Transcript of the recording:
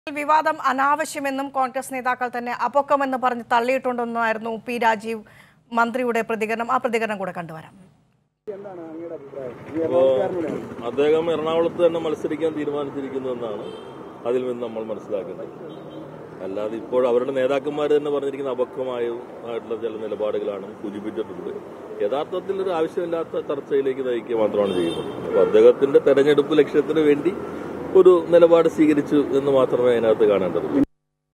വിവാദം അനാവശ്യമെന്നും കോൺഗ്രസ് നേതാക്കൾ തന്നെ അപൊക്കമെന്ന് പറഞ്ഞ് തള്ളിയിട്ടുണ്ടെന്നായിരുന്നു പി രാജീവ് മന്ത്രിയുടെ പ്രതികരണം ആ പ്രതികരണം കൂടെ കണ്ടുവരാം അപ്പോൾ അദ്ദേഹം എറണാകുളത്ത് തന്നെ മത്സരിക്കാൻ തീരുമാനിച്ചിരിക്കുന്നു എന്നാണ് അതിൽ നിന്ന് നമ്മൾ മനസ്സിലാക്കുന്നത് അല്ലാതെ ഇപ്പോൾ അവരുടെ നേതാക്കന്മാർ തന്നെ പറഞ്ഞിരിക്കുന്ന അപക്വമായ ആയിട്ടുള്ള ചില നിലപാടുകളാണ് സൂചിപ്പിച്ചിട്ടുണ്ട് യഥാർത്ഥത്തിൽ ഒരു ആവശ്യമില്ലാത്ത ചർച്ചയിലേക്ക് നയിക്കുക മാത്രമാണ് ചെയ്യുന്നത് അപ്പോൾ അദ്ദേഹത്തിന്റെ തെരഞ്ഞെടുപ്പ് ലക്ഷ്യത്തിന് വേണ്ടി ഒരു നിലപാട് സ്വീകരിച്ചു എന്ന് മാത്രമേ അതിനകത്ത് കാണേണ്ടതുള്ളൂ